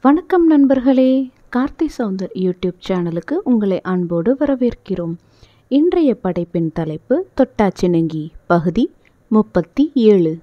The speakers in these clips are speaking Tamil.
வணக்கம் நண்பர்களே கார்த்தி சவுந்தர் யூடியூப் சேனலுக்கு உங்களை அன்போடு வரவேற்கிறோம் இன்றைய படைப்பின் தலைப்பு தொட்டாச்சினங்கி பகுதி முப்பத்தி ஏழு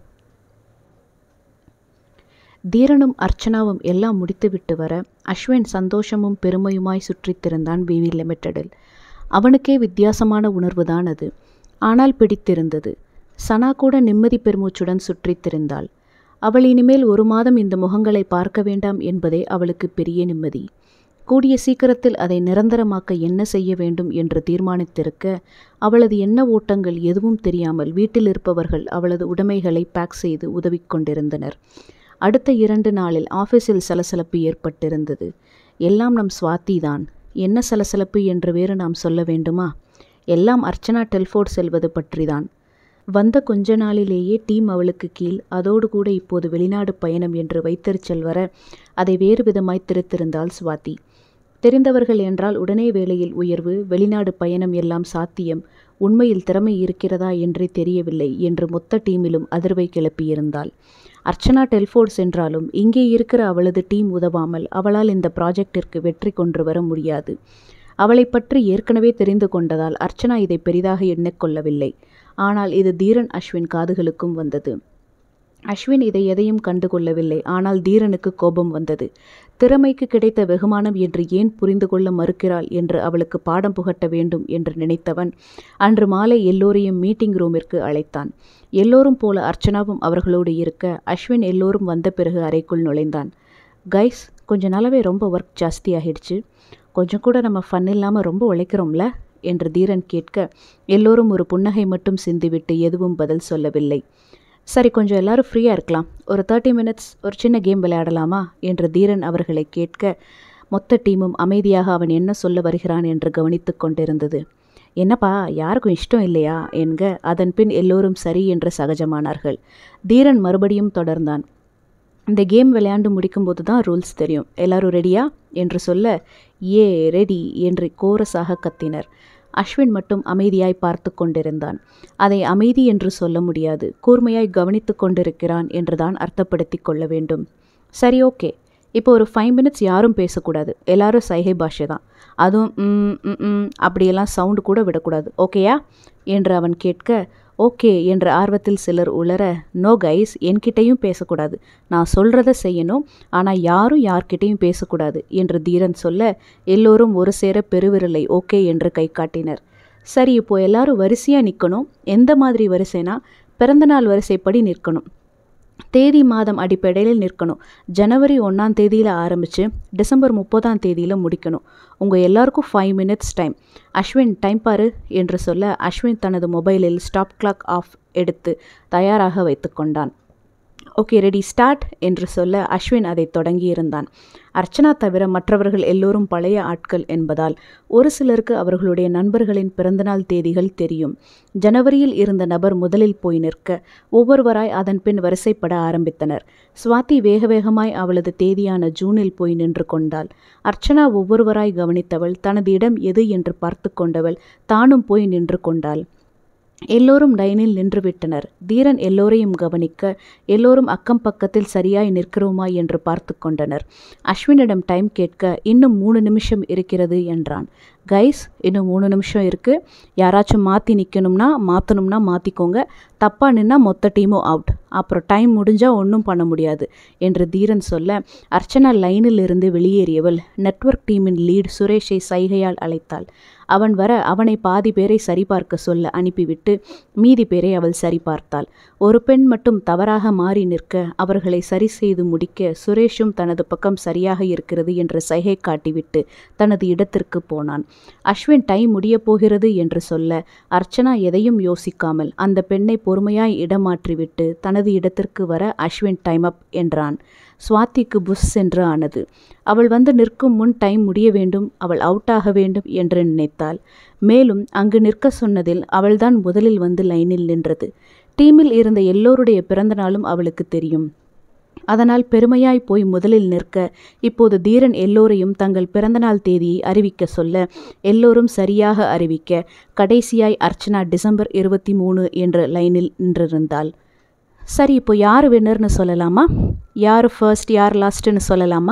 தீரனும் அர்ச்சனாவும் எல்லாம் முடித்துவிட்டு வர அஸ்வின் சந்தோஷமும் பெருமையுமாய் சுற்றித் திரிந்தான் விவி லிமிட்டெடில் அவனுக்கே வித்தியாசமான உணர்வுதான் அது ஆனால் பிடித்திருந்தது சனா கூட நிம்மதி பெருமூச்சுடன் சுற்றித் திரிந்தாள் அவள் இனிமேல் ஒரு மாதம் இந்த முகங்களை பார்க்க வேண்டாம் என்பதே அவளுக்கு பெரிய நிம்மதி கூடிய சீக்கிரத்தில் அதை நிரந்தரமாக்க என்ன செய்ய வேண்டும் என்று தீர்மானித்திருக்க அவளது எண்ண ஓட்டங்கள் எதுவும் தெரியாமல் வீட்டில் இருப்பவர்கள் அவளது உடைமைகளை பேக் செய்து உதவி கொண்டிருந்தனர் அடுத்த இரண்டு நாளில் ஆஃபீஸில் சலசலப்பு ஏற்பட்டிருந்தது எல்லாம் நம் சுவாதி தான் என்ன சலசலப்பு என்று வேறு நாம் சொல்ல வேண்டுமா எல்லாம் அர்ச்சனா டெல்ஃபோர்ட் செல்வது பற்றிதான் வந்த கொஞ்ச நாளிலேயே டீம் அவளுக்கு கீழ் அதோடு கூட இப்போது வெளிநாடு பயணம் என்று வைத்தறிச்சல் வர அதை வேறு விதமாய் திருத்திருந்தாள் சுவாதி தெரிந்தவர்கள் என்றால் உடனே வேலையில் உயர்வு வெளிநாடு பயணம் எல்லாம் சாத்தியம் உண்மையில் திறமை இருக்கிறதா என்றே தெரியவில்லை என்று மொத்த டீமிலும் அதிர்வை கிளப்பியிருந்தாள் அர்ச்சனா டெல்ஃபோர்ட் சென்றாலும் இங்கே இருக்கிற அவளது டீம் உதவாமல் அவளால் இந்த ப்ராஜெக்டிற்கு வெற்றி கொண்டு வர முடியாது அவளை பற்றி ஏற்கனவே தெரிந்து கொண்டதால் அர்ச்சனா இதை பெரிதாக எண்ணிக்கொள்ளவில்லை ஆனால் இது தீரன் அஸ்வின் காதுகளுக்கும் வந்தது அஸ்வின் இதை எதையும் கண்டுகொள்ளவில்லை ஆனால் தீரனுக்கு கோபம் வந்தது திறமைக்கு கிடைத்த வெகுமானம் என்று ஏன் புரிந்து கொள்ள மறுக்கிறாள் என்று அவளுக்கு பாடம் புகட்ட வேண்டும் என்று நினைத்தவன் அன்று மாலை எல்லோரையும் மீட்டிங் ரூமிற்கு அழைத்தான் எல்லோரும் போல அர்ச்சனாவும் அவர்களோடு இருக்க அஸ்வின் எல்லோரும் வந்த பிறகு அறைக்குள் நுழைந்தான் கைஸ் கொஞ்ச நாளாவே ரொம்ப ஒர்க் ஜாஸ்தி ஆகிடுச்சு கொஞ்சம் கூட நம்ம ஃபன் இல்லாமல் ரொம்ப உழைக்கிறோம்ல என்று தீரன் கேட்க எல்லோரும் ஒரு புன்னகை மட்டும் சிந்திவிட்டு எதுவும் பதில் சொல்லவில்லை சரி கொஞ்சம் எல்லாரும் ஃப்ரீயாக இருக்கலாம் ஒரு தேர்ட்டி மினிட்ஸ் ஒரு சின்ன கேம் விளையாடலாமா என்று தீரன் அவர்களை கேட்க மொத்த டீமும் அமைதியாக அவன் என்ன சொல்ல வருகிறான் என்று கவனித்து கொண்டிருந்தது என்னப்பா யாருக்கும் இஷ்டம் இல்லையா என்க அதன் பின் எல்லோரும் சரி என்று சகஜமானார்கள் தீரன் மறுபடியும் தொடர்ந்தான் இந்த கேம் விளையாண்டு முடிக்கும்போது தான் ரூல்ஸ் தெரியும் எல்லாரும் ரெடியா என்று சொல்ல ஏ ரெடி என்று கோரஸாக கத்தினர் அஸ்வின் மட்டும் அமைதியாய் பார்த்து கொண்டிருந்தான் அதை அமைதி என்று சொல்ல முடியாது கூர்மையாய் கவனித்து கொண்டிருக்கிறான் என்றுதான் அர்த்தப்படுத்தி கொள்ள வேண்டும் சரி ஓகே இப்போ ஒரு ஃபைவ் மினிட்ஸ் யாரும் பேசக்கூடாது எல்லாரும் சைகை பாஷை தான் அதுவும் ம் அப்படியெல்லாம் சவுண்டு கூட விடக்கூடாது ஓகேயா என்று அவன் கேட்க ஓகே என்ற ஆர்வத்தில் சிலர் உளர நோ கைஸ் என்கிட்டையும் பேசக்கூடாது நான் சொல்கிறத செய்யணும் ஆனால் யாரும் யார்கிட்டையும் பேசக்கூடாது என்று தீரன் சொல்ல எல்லோரும் ஒரு சேர பெருவிரலை ஓகே என்று கை காட்டினர் சரி இப்போ எல்லாரும் வரிசையாக நிற்கணும் எந்த மாதிரி வரிசைனா பிறந்தநாள் வரிசைப்படி நிற்கணும் தேதி மாதம் அடிப்படையில் நிற்கணும் ஜனவரி ஒன்றாம் தேதியில் ஆரம்பித்து டிசம்பர் முப்பதாம் தேதியில் முடிக்கணும் உங்கள் எல்லாருக்கும் five minutes time Ashwin time பாரு என்று சொல்ல அஸ்வின் தனது மொபைலில் ஸ்டாப் கிளாக் ஆஃப் எடுத்து தயாராக வைத்து கொண்டான் ஓகே ரெடி ஸ்டார்ட் என்று சொல்ல அஸ்வின் அதை தொடங்கியிருந்தான் அர்ச்சனா தவிர மற்றவர்கள் எல்லோரும் பழைய ஆட்கள் என்பதால் ஒரு சிலருக்கு அவர்களுடைய நண்பர்களின் பிறந்தநாள் தேதிகள் தெரியும் ஜனவரியில் இருந்த நபர் முதலில் போய் நிற்க ஒவ்வொருவராய் அதன் பின் வரிசைப்பட ஆரம்பித்தனர் சுவாதி வேக வேகமாய் அவளது தேதியான ஜூனில் போய் நின்று கொண்டாள் அர்ச்சனா ஒவ்வொருவராய் கவனித்தவள் தனது இடம் எது என்று பார்த்து கொண்டவள் தானும் போய் நின்று கொண்டாள் எல்லோரும் லைனில் நின்றுவிட்டனர் தீரன் எல்லோரையும் கவனிக்க எல்லோரும் அக்கம் பக்கத்தில் சரியாய் நிற்கிறோமா என்று பார்த்து கொண்டனர் அஸ்வினிடம் டைம் கேட்க இன்னும் மூணு நிமிஷம் இருக்கிறது என்றான் கைஸ் இன்னும் மூணு நிமிஷம் இருக்குது யாராச்சும் மாற்றி நிற்கணும்னா மாற்றணும்னா மாற்றிக்கோங்க தப்பாக நின்னா மொத்த டீமும் அவுட் அப்புறம் டைம் முடிஞ்சால் ஒன்றும் பண்ண முடியாது என்று தீரன் சொல்ல அர்ச்சனா லைனில் இருந்து வெளியேறியவள் நெட்வொர்க் டீமின் லீட் சுரேஷை சைகையால் அழைத்தாள் அவன் வர அவனை பாதி பேரை சரிபார்க்க சொல்ல அனுப்பிவிட்டு மீதி பேரை அவள் சரிபார்த்தாள் ஒரு பெண் மட்டும் தவறாக மாறி நிற்க அவர்களை சரி செய்து முடிக்க சுரேஷும் தனது பக்கம் சரியாக இருக்கிறது என்ற சைகை காட்டிவிட்டு தனது இடத்திற்கு போனான் அஸ்வின் டைம் முடியப் போகிறது என்று சொல்ல அர்ச்சனா எதையும் யோசிக்காமல் அந்த பெண்ணை பொறுமையாய் இடமாற்றிவிட்டு தனது இடத்திற்கு வர அஸ்வின் டைம் அப் என்றான் சுவாதிக்கு புஷ் என்று ஆனது அவள் வந்து நிற்கும் முன் டைம் முடிய வேண்டும் அவள் அவுட் ஆக வேண்டும் என்று நினைத்தாள் மேலும் அங்கு நிற்க சொன்னதில் அவள்தான் முதலில் வந்து லைனில் நின்றது டீமில் இருந்த எல்லோருடைய பிறந்த நாளும் அவளுக்கு தெரியும் அதனால் பெருமையாய் போய் முதலில் நிற்க இப்போது தீரன் எல்லோரையும் தங்கள் பிறந்தநாள் தேதியை அறிவிக்க சொல்ல எல்லோரும் சரியாக அறிவிக்க கடைசியாய் அர்ச்சனா டிசம்பர் இருபத்தி மூணு என்ற லைனில் நின்றிருந்தாள் சரி இப்போ யார் வின்னர்னு சொல்லலாமா யார் ஃபர்ஸ்ட் யார் லாஸ்ட்டுன்னு சொல்லலாமா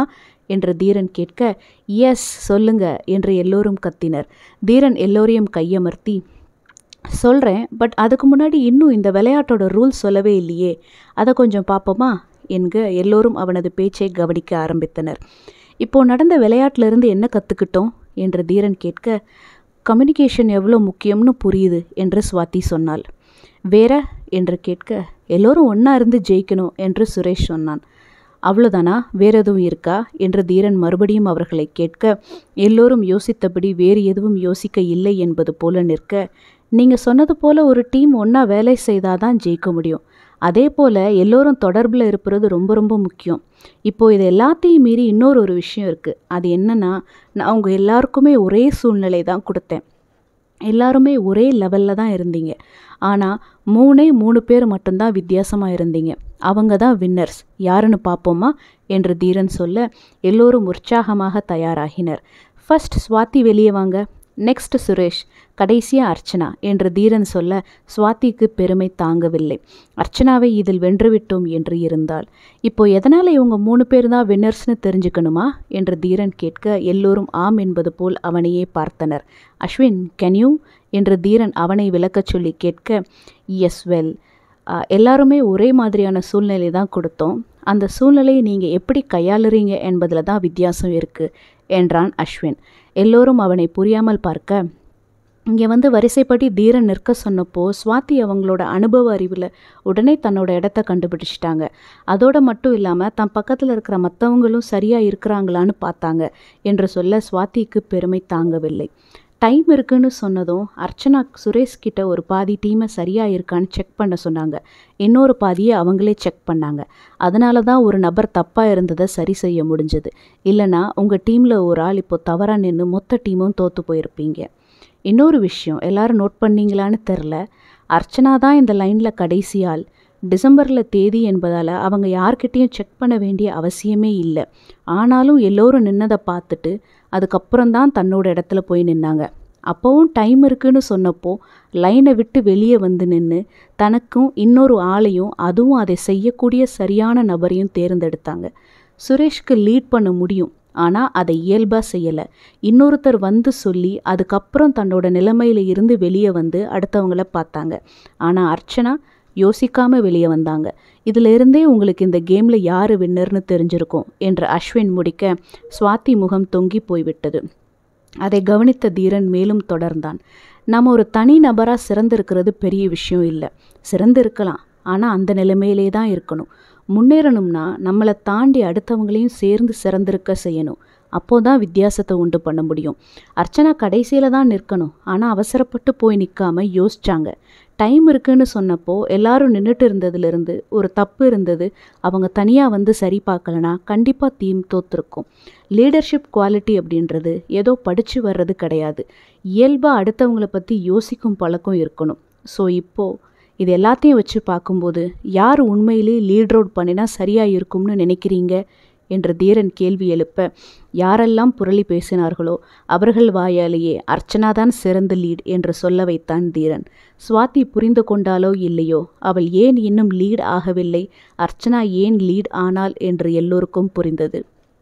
என்று தீரன் கேட்க எஸ் சொல்லுங்க என்று எல்லோரும் கத்தினர் தீரன் எல்லோரையும் கையமர்த்தி சொல்கிறேன் பட் அதுக்கு முன்னாடி இன்னும் இந்த விளையாட்டோட ரூல்ஸ் சொல்லவே இல்லையே அதை கொஞ்சம் பார்ப்போமா என்க எல்லோரும் அவனது பேச்சை கவனிக்க ஆரம்பித்தனர் இப்போ நடந்த விளையாட்டிலிருந்து என்ன கற்றுக்கிட்டோம் என்று தீரன் கேட்க கம்யூனிகேஷன் எவ்வளோ முக்கியம்னு புரியுது என்று சுவாதி சொன்னாள் வேற என்று கேட்க எல்லோரும் ஒன்றா இருந்து ஜெயிக்கணும் என்று சுரேஷ் சொன்னான் அவ்வளோதானா வேற எதுவும் இருக்கா என்று தீரன் மறுபடியும் அவர்களை கேட்க எல்லோரும் யோசித்தபடி வேறு எதுவும் யோசிக்க இல்லை என்பது போல நிற்க நீங்கள் சொன்னது போல ஒரு டீம் ஒன்றா வேலை செய்தால் தான் ஜெயிக்க முடியும் அதே போல் எல்லோரும் தொடர்பில் இருப்பது ரொம்ப ரொம்ப முக்கியம் இப்போது இது எல்லாத்தையும் மீறி இன்னொரு ஒரு விஷயம் இருக்குது அது என்னென்னா நான் அவங்க எல்லாருக்குமே ஒரே சூழ்நிலை தான் கொடுத்தேன் எல்லாருமே ஒரே லெவலில் தான் இருந்தீங்க ஆனால் மூணே மூணு பேர் மட்டும்தான் வித்தியாசமாக இருந்தீங்க அவங்க தான் வின்னர்ஸ் யாருன்னு பார்ப்போமா என்று தீரன் சொல்ல எல்லோரும் உற்சாகமாக தயாராகினர் ஃபர்ஸ்ட் சுவாதி வெளியே வாங்க நெக்ஸ்ட் சுரேஷ் கடைசியாக அர்ச்சனா என்று தீரன் சொல்ல சுவாதிக்கு பெருமை தாங்கவில்லை அர்ச்சனாவை இதில் வென்றுவிட்டோம் என்று இருந்தாள் இப்போ எதனால் இவங்க மூணு பேர் தான் வின்னர்ஸ்னு தெரிஞ்சுக்கணுமா என்று தீரன் கேட்க எல்லோரும் ஆம் என்பது போல் அவனையே பார்த்தனர் அஸ்வின் கேன் யூ என்று தீரன் அவனை விளக்கச் சொல்லி கேட்க எஸ் வெல் எல்லாருமே ஒரே மாதிரியான சூழ்நிலை தான் கொடுத்தோம் அந்த சூழ்நிலையை நீங்கள் எப்படி கையாளுறீங்க என்பதில் தான் வித்தியாசம் இருக்குது என்றான் அஸ்வின் எல்லோரும் அவனை புரியாமல் பார்க்க இங்கே வந்து வரிசைப்படி தீரன் நிற்க சொன்னப்போ சுவாதி அவங்களோட அனுபவ அறிவில் உடனே தன்னோட இடத்த கண்டுபிடிச்சிட்டாங்க அதோடு மட்டும் இல்லாமல் தன் பக்கத்தில் இருக்கிற மற்றவங்களும் சரியாக இருக்கிறாங்களான்னு பார்த்தாங்க என்று சொல்ல சுவாதிக்கு பெருமை தாங்கவில்லை டைம் இருக்குன்னு சொன்னதும் அர்ச்சனா சுரேஷ் கிட்ட ஒரு பாதி டீமை சரியாக இருக்கான்னு செக் பண்ண சொன்னாங்க இன்னொரு பாதியை அவங்களே செக் பண்ணாங்க அதனால தான் ஒரு நபர் தப்பாக இருந்ததை சரி செய்ய முடிஞ்சது இல்லைனா உங்கள் டீமில் ஒரு ஆள் இப்போ தவறாக நின்று மொத்த டீமும் தோற்று போயிருப்பீங்க இன்னொரு விஷயம் எல்லாரும் நோட் பண்ணீங்களான்னு தெரில அர்ச்சனா தான் இந்த லைனில் கடைசி ஆள் டிசம்பரில் தேதி என்பதால் அவங்க யார்கிட்டேயும் செக் பண்ண வேண்டிய அவசியமே இல்லை ஆனாலும் எல்லோரும் நின்னதை பார்த்துட்டு அதுக்கப்புறம் தான் தன்னோட இடத்துல போய் நின்னாங்க அப்போவும் டைம் இருக்குன்னு சொன்னப்போ லைனை விட்டு வெளியே வந்து நின்று தனக்கும் இன்னொரு ஆளையும் அதுவும் அதை செய்யக்கூடிய சரியான நபரையும் தேர்ந்தெடுத்தாங்க சுரேஷ்க்கு லீட் பண்ண முடியும் ஆனால் அதை இயல்பாக செய்யலை இன்னொருத்தர் வந்து சொல்லி அதுக்கப்புறம் தன்னோட நிலைமையில இருந்து வெளியே வந்து அடுத்தவங்கள பார்த்தாங்க ஆனால் அர்ச்சனா யோசிக்காமல் வெளியே வந்தாங்க இதில் இருந்தே உங்களுக்கு இந்த கேமில் யார் வின்னர்னு தெரிஞ்சிருக்கும் என்று அஸ்வின் முடிக்க சுவாதி முகம் தொங்கி போய்விட்டது அதை கவனித்த தீரன் மேலும் தொடர்ந்தான் நம்ம ஒரு தனி நபராக சிறந்திருக்கிறது பெரிய விஷயம் இல்லை சிறந்து இருக்கலாம் ஆனால் அந்த நிலைமையிலே தான் இருக்கணும் முன்னேறணும்னா நம்மளை தாண்டி அடுத்தவங்களையும் சேர்ந்து சிறந்திருக்க செய்யணும் அப்போ தான் வித்தியாசத்தை உண்டு பண்ண முடியும் அர்ச்சனா கடைசியில் தான் நிற்கணும் ஆனால் அவசரப்பட்டு போய் நிற்காம யோசிச்சாங்க டைம் இருக்குன்னு சொன்னப்போ எல்லாரும் நின்றுட்டு இருந்ததுலேருந்து ஒரு தப்பு இருந்தது அவங்க தனியாக வந்து சரி பார்க்கலனா கண்டிப்பாக தீம் தோற்றுருக்கும் லீடர்ஷிப் குவாலிட்டி அப்படின்றது ஏதோ படித்து வர்றது கிடையாது இயல்பாக அடுத்தவங்களை பற்றி யோசிக்கும் பழக்கம் இருக்கணும் ஸோ இப்போது இது எல்லாத்தையும் வச்சு பார்க்கும்போது யார் உண்மையிலே லீட் ரோட் பண்ணினா சரியாக இருக்கும்னு நினைக்கிறீங்க என்று தீரன் கேள்வி எழுப்ப யாரெல்லாம் புரளி பேசினார்களோ அவர்கள் வாயாலேயே அர்ச்சனாதான் சிறந்த லீட் என்று சொல்ல வைத்தான் தீரன் சுவாதி புரிந்து கொண்டாலோ இல்லையோ அவள் ஏன் இன்னும் லீட் ஆகவில்லை அர்ச்சனா ஏன் லீட் ஆனாள் என்று எல்லோருக்கும் புரிந்தது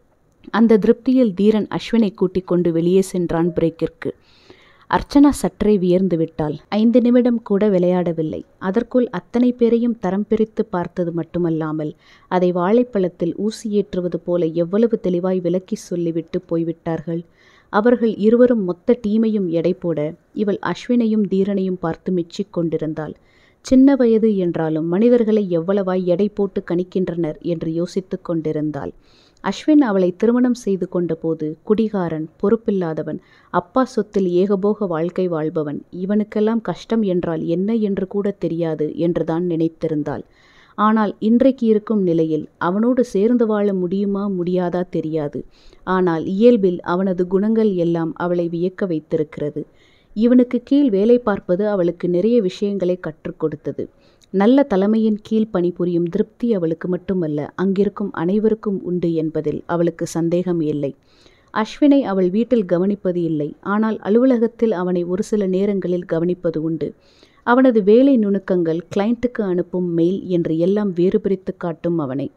அந்த திருப்தியில் தீரன் அஸ்வினை கூட்டிக் கொண்டு வெளியே சென்றான் பிரேக்கிற்கு அர்ச்சனா சற்றே வியர்ந்து விட்டாள் ஐந்து நிமிடம் கூட விளையாடவில்லை அதற்குள் அத்தனை பேரையும் தரம் பிரித்து பார்த்தது மட்டுமல்லாமல் அதை வாழைப்பழத்தில் ஊசி ஏற்றுவது போல எவ்வளவு தெளிவாய் விளக்கி சொல்லிவிட்டு போய்விட்டார்கள் அவர்கள் இருவரும் மொத்த டீமையும் எடை போட இவள் அஸ்வினையும் தீரனையும் பார்த்து மெச்சிக் கொண்டிருந்தாள் சின்ன வயது என்றாலும் மனிதர்களை எவ்வளவாய் எடை போட்டு கணிக்கின்றனர் என்று யோசித்துக் கொண்டிருந்தாள் அஸ்வின் அவளை திருமணம் செய்து கொண்டபோது குடிகாரன் பொறுப்பில்லாதவன் அப்பா சொத்தில் ஏகபோக வாழ்க்கை வாழ்பவன் இவனுக்கெல்லாம் கஷ்டம் என்றால் என்ன என்று கூட தெரியாது என்றுதான் நினைத்திருந்தாள் ஆனால் இன்றைக்கு இருக்கும் நிலையில் அவனோடு சேர்ந்து வாழ முடியுமா முடியாதா தெரியாது ஆனால் இயல்பில் அவனது குணங்கள் எல்லாம் அவளை வியக்க வைத்திருக்கிறது இவனுக்கு கீழ் வேலை பார்ப்பது அவளுக்கு நிறைய விஷயங்களை கற்றுக் கொடுத்தது நல்ல தலைமையின் கீழ் பணிபுரியும் திருப்தி அவளுக்கு மட்டுமல்ல அங்கிருக்கும் அனைவருக்கும் உண்டு என்பதில் அவளுக்கு சந்தேகம் இல்லை அஸ்வினை அவள் வீட்டில் கவனிப்பது இல்லை ஆனால் அலுவலகத்தில் அவனை ஒரு சில நேரங்களில் கவனிப்பது உண்டு அவனது வேலை நுணுக்கங்கள் கிளைண்ட்டுக்கு அனுப்பும் மெயில் என்று எல்லாம் வேறு பிரித்து காட்டும் அவனை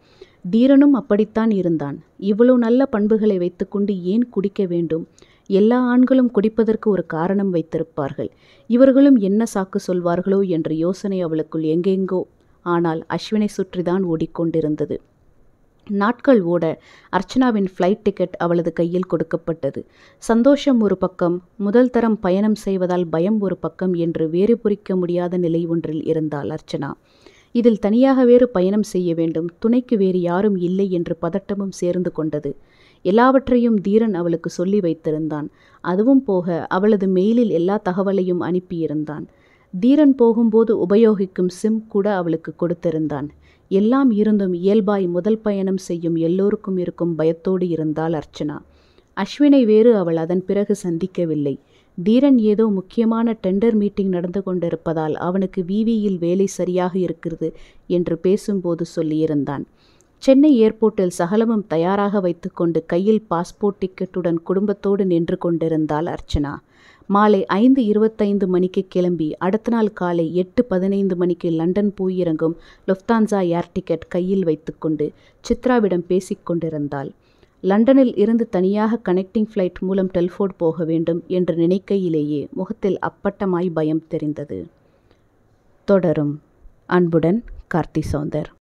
தீரனும் அப்படித்தான் இருந்தான் இவ்வளவு நல்ல பண்புகளை வைத்துக்கொண்டு ஏன் குடிக்க வேண்டும் எல்லா ஆண்களும் குடிப்பதற்கு ஒரு காரணம் வைத்திருப்பார்கள் இவர்களும் என்ன சாக்கு சொல்வார்களோ என்ற யோசனை அவளுக்குள் எங்கெங்கோ ஆனால் அஸ்வினை சுற்றிதான் ஓடிக்கொண்டிருந்தது நாட்கள் ஓட அர்ச்சனாவின் ஃப்ளைட் டிக்கெட் அவளது கையில் கொடுக்கப்பட்டது சந்தோஷம் ஒரு பக்கம் முதல் தரம் பயணம் செய்வதால் பயம் ஒரு பக்கம் என்று வேறு புரிக்க முடியாத நிலை ஒன்றில் இருந்தாள் அர்ச்சனா இதில் தனியாக வேறு பயணம் செய்ய வேண்டும் துணைக்கு வேறு யாரும் இல்லை என்று பதட்டமும் சேர்ந்து கொண்டது எல்லாவற்றையும் தீரன் அவளுக்கு சொல்லி வைத்திருந்தான் அதுவும் போக அவளது மெயிலில் எல்லா தகவலையும் அனுப்பியிருந்தான் தீரன் போகும்போது உபயோகிக்கும் சிம் கூட அவளுக்கு கொடுத்திருந்தான் எல்லாம் இருந்தும் இயல்பாய் முதல் பயணம் செய்யும் எல்லோருக்கும் இருக்கும் பயத்தோடு இருந்தாள் அர்ச்சனா அஸ்வினை வேறு அவள் அதன் பிறகு சந்திக்கவில்லை தீரன் ஏதோ முக்கியமான டெண்டர் மீட்டிங் நடந்து கொண்டிருப்பதால் அவனுக்கு விவியில் வேலை சரியாக இருக்கிறது என்று பேசும்போது சொல்லியிருந்தான் சென்னை ஏர்போர்ட்டில் சகலமும் தயாராக வைத்துக்கொண்டு கையில் பாஸ்போர்ட் டிக்கெட்டுடன் குடும்பத்தோடு நின்று கொண்டிருந்தாள் அர்ச்சனா மாலை ஐந்து இருபத்தைந்து மணிக்கு கிளம்பி அடுத்த நாள் காலை எட்டு பதினைந்து மணிக்கு லண்டன் போயிறங்கும் லுஃப்தான்சா ஏர் டிக்கெட் கையில் வைத்துக்கொண்டு சித்ராவிடம் பேசிக் கொண்டிருந்தாள் லண்டனில் இருந்து தனியாக கனெக்டிங் ஃப்ளைட் மூலம் டெல்ஃபோர்ட் போக வேண்டும் என்று நினைக்கையிலேயே முகத்தில் அப்பட்டமாய் பயம் தெரிந்தது தொடரும் அன்புடன் கார்த்தி சௌந்தர்